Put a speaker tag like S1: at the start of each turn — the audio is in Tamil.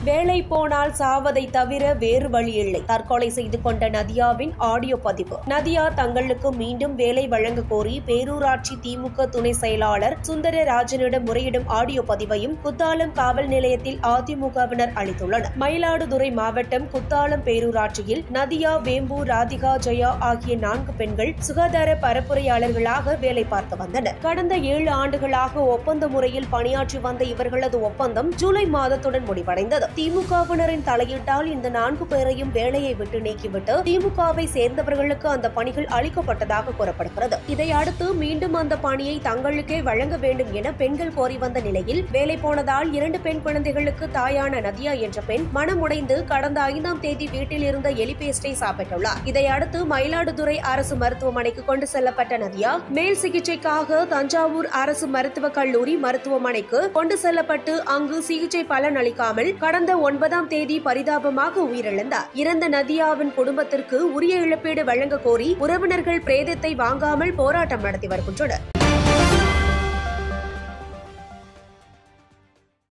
S1: வேலை போனால் சாவதை தவிர வேறு வழி இல்லை தற்கொலை செய்து கொண்ட நதியாவின் ஆடியோ பதிவு நதியா தங்களுக்கு மீண்டும் வேலை வழங்க கோரி பேரூராட்சி திமுக துணை செயலாளர் சுந்தரராஜனிடம் முறையிடும் ஆடியோ பதிவையும் குத்தாலம் காவல் நிலையத்தில் அதிமுகவினர் அளித்துள்ளனர் மயிலாடுதுறை மாவட்டம் குத்தாலம் பேரூராட்சியில் நதியா வேம்பு ராதிகா ஜெயா ஆகிய நான்கு பெண்கள் சுகாதார பரப்புரையாளர்களாக வேலை பார்த்து வந்தனர் கடந்த ஏழு ஆண்டுகளாக ஒப்பந்த முறையில் பணியாற்றி வந்த இவர்களது ஒப்பந்தம் ஜூலை மாதத்துடன் முடிவடைந்தது திமுகவினரின் தலையீட்டால் இந்த நான்கு பேரையும் வேலையை விட்டு நீக்கிவிட்டு திமுகவை சேர்ந்தவர்களுக்கு அந்த பணிகள் அளிக்கப்பட்டதாக கூறப்படுகிறது இதை அடுத்து மீண்டும் அந்த பணியை தங்களுக்கே வழங்க வேண்டும் என பெண்கள் கோரி வந்த நிலையில் வேலை போனதால் இரண்டு பெண் குழந்தைகளுக்கு தாயான நதியா என்ற பெண் மனமுடைந்து கடந்த ஐந்தாம் தேதி வீட்டில் இருந்த எலி பேஸ்டை சாப்பிட்டுள்ளார் இதை அடுத்து மயிலாடுதுறை அரசு மருத்துவமனைக்கு கொண்டு செல்லப்பட்ட நதியா மேல் சிகிச்சைக்காக தஞ்சாவூர் அரசு மருத்துவக் கல்லூரி மருத்துவமனைக்கு கொண்டு செல்லப்பட்டு அங்கு சிகிச்சை பலன் அளிக்காமல் கடந்த ஒன்பதாம் தேதி பரிதாபமாக உயிரிழந்தார் இறந்த நதியாவின் குடும்பத்திற்கு உரிய இழப்பீடு வழங்க கோரி உறவினர்கள் பிரேதத்தை வாங்காமல் போராட்டம் நடத்தி வருகின்றனர்